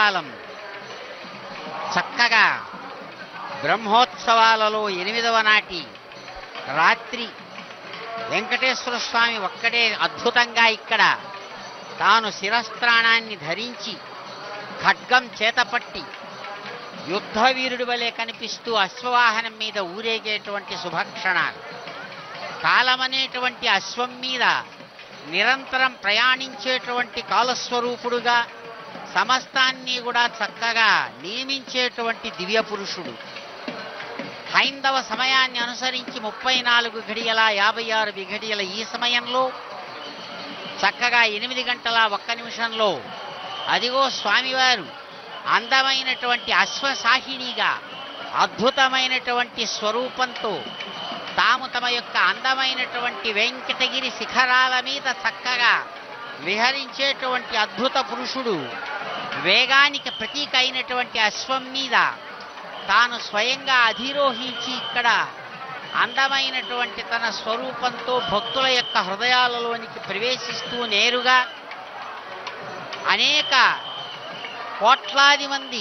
సాయంకాలం చక్కగా బ్రహ్మోత్సవాలలో ఎనిమిదవ నాటి రాత్రి వెంకటేశ్వర స్వామి ఒక్కడే అద్భుతంగా ఇక్కడ తాను శిరస్త్రాణాన్ని ధరించి ఖడ్గం చేతపట్టి యుద్ధ వీరుడి వలె కనిపిస్తూ అశ్వవాహనం మీద ఊరేగేటువంటి శుభక్షణాలు కాలమనేటువంటి అశ్వం మీద నిరంతరం ప్రయాణించేటువంటి కాలస్వరూపుడుగా సమస్తాన్ని కూడా చక్కగా నియమించేటువంటి దివ్య పురుషుడు హైందవ సమయాన్ని అనుసరించి ముప్పై నాలుగు గడియల యాభై ఆరు విఘడియల ఈ సమయంలో చక్కగా ఎనిమిది గంటల ఒక్క నిమిషంలో అదిగో స్వామివారు అందమైనటువంటి అశ్వసాహిణిగా అద్భుతమైనటువంటి స్వరూపంతో తాము తమ యొక్క అందమైనటువంటి వెంకటగిరి శిఖరాల మీద చక్కగా విహరించేటువంటి అద్భుత పురుషుడు వేగానికి ప్రతీక అయినటువంటి అశ్వం మీద తాను స్వయంగా అధిరోహించి ఇక్కడ అందమైనటువంటి తన స్వరూపంతో భక్తుల యొక్క హృదయాలలోనికి ప్రవేశిస్తూ నేరుగా అనేక కోట్లాది మంది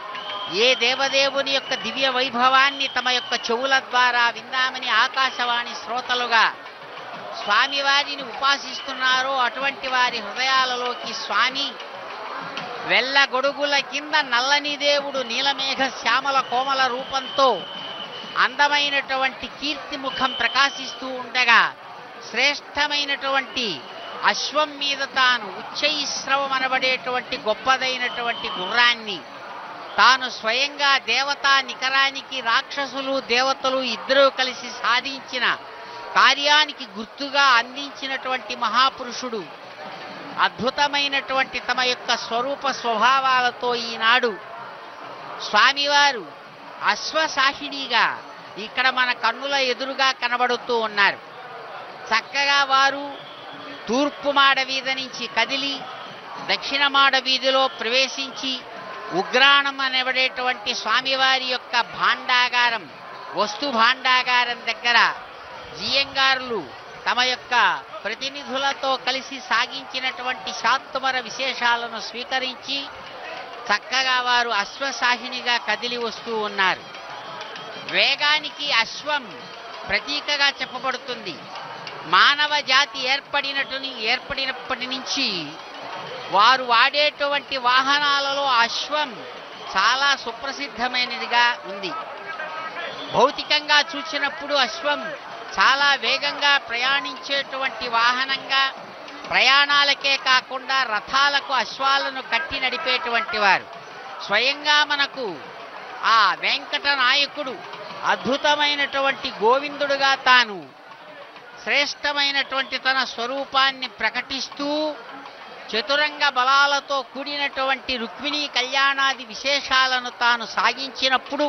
ఏ దేవదేవుని యొక్క దివ్య వైభవాన్ని తమ యొక్క చెవుల ద్వారా విందామని ఆకాశవాణి శ్రోతలుగా స్వామివారిని ఉపాసిస్తున్నారో అటువంటి వారి హృదయాలలోకి స్వామి వెల్ల గొడుగుల కింద నల్లని దేవుడు నీలమేఘ శ్యామల కోమల రూపంతో అందమైనటువంటి కీర్తి ముఖం ప్రకాశిస్తూ ఉండగా శ్రేష్టమైనటువంటి అశ్వం మీద తాను ఉచ్చైశ్రవం అనబడేటువంటి గొప్పదైనటువంటి గుర్రాన్ని తాను స్వయంగా దేవతా నికరానికి రాక్షసులు దేవతలు ఇద్దరూ కలిసి సాధించిన కార్యానికి గుర్తుగా అందించినటువంటి మహాపురుషుడు అద్భుతమైనటువంటి తమ యొక్క స్వరూప స్వభావాలతో ఈనాడు స్వామివారు అశ్వసాహిణిగా ఇక్కడ మన కన్నుల ఎదురుగా కనబడుతూ ఉన్నారు చక్కగా వారు తూర్పు మాడ వీధి నుంచి కదిలి దక్షిణ మాడ వీధిలో ప్రవేశించి ఉగ్రాణం అనబడేటువంటి స్వామివారి యొక్క భాండాగారం వస్తు భాండాగారం దగ్గర జియంగారులు తమ యొక్క ప్రతినిధులతో కలిసి సాగించినటువంటి శాత్తుమర విశేషాలను స్వీకరించి చక్కగా వారు అశ్వసాహినిగా కదిలి వస్తూ ఉన్నారు వేగానికి అశ్వం ప్రతీకగా చెప్పబడుతుంది మానవ జాతి ఏర్పడినటు ఏర్పడినప్పటి నుంచి వారు వాడేటువంటి వాహనాలలో అశ్వం చాలా సుప్రసిద్ధమైనదిగా ఉంది భౌతికంగా చూసినప్పుడు అశ్వం చాలా వేగంగా ప్రయాణించేటువంటి వాహనంగా ప్రయాణాలకే కాకుండా రథాలకు అశ్వాలను కట్టి నడిపేటువంటి వారు స్వయంగా మనకు ఆ వెంకట నాయకుడు అద్భుతమైనటువంటి గోవిందుడుగా తాను శ్రేష్టమైనటువంటి తన స్వరూపాన్ని ప్రకటిస్తూ చతురంగ బలాలతో కూడినటువంటి రుక్మిణీ కళ్యాణాది విశేషాలను తాను సాగించినప్పుడు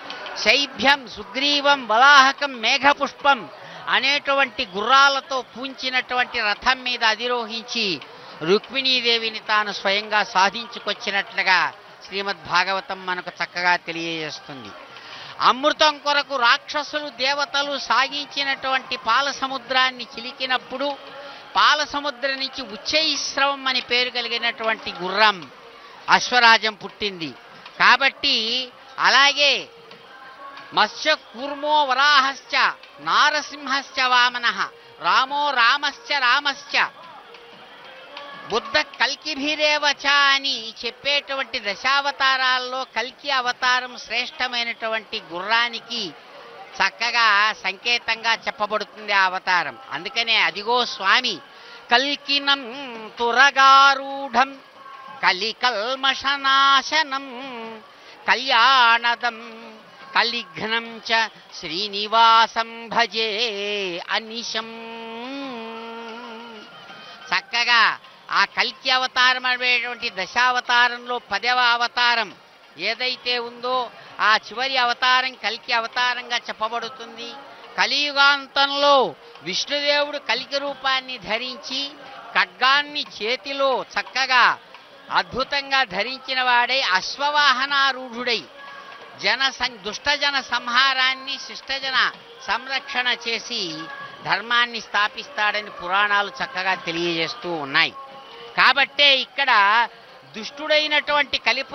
శైభ్యం సుగ్రీవం బలాహకం మేఘపుష్పం అనేటువంటి గుర్రాలతో పూంచినటువంటి రథం మీద అధిరోహించి రుక్మిణీదేవిని తాను స్వయంగా సాధించుకొచ్చినట్లుగా శ్రీమద్ భాగవతం మనకు చక్కగా తెలియజేస్తుంది అమృతం కొరకు రాక్షసులు దేవతలు సాగించినటువంటి పాల సముద్రాన్ని చిలికినప్పుడు పాల సముద్రం నుంచి ఉచ్చైశ్రవం అని పేరు కలిగినటువంటి గుర్రం అశ్వరాజం పుట్టింది కాబట్టి అలాగే మత్స్య కూర్మో వరాహశ్చ నారసింహశ్చ వామన రామో రామశ్చ రామశ్చ బుద్ధ కల్కిభిరేవచ అని చెప్పేటువంటి దశావతారాల్లో కల్కి అవతారం శ్రేష్టమైనటువంటి గుర్రానికి చక్కగా సంకేతంగా చెప్పబడుతుంది ఆ అవతారం అందుకనే అదిగో స్వామి కల్కినం తురగారూఢం కలికల్మషనాశనం కళ్యాణదం కలిఘ్నం చ శ్రీనివాసం భజే అనిశం చక్కగా ఆ కల్కి అవతారం అనేటువంటి దశావతారంలో పదవ అవతారం ఏదైతే ఉందో ఆ చివరి అవతారం కల్కి అవతారంగా చెప్పబడుతుంది కలియుగాంతంలో విష్ణుదేవుడు కలికి రూపాన్ని ధరించి ఖడ్గాన్ని చేతిలో చక్కగా అద్భుతంగా ధరించిన వాడై అశ్వవాహనారూఢుడై జన సం దుష్టజన సంహారాన్ని శిష్టజన సంరక్షణ చేసి ధర్మాన్ని స్థాపిస్తాడని పురాణాలు చక్కగా తెలియజేస్తూ ఉన్నాయి కాబట్టే ఇక్కడ దుష్టుడైనటువంటి కలిపు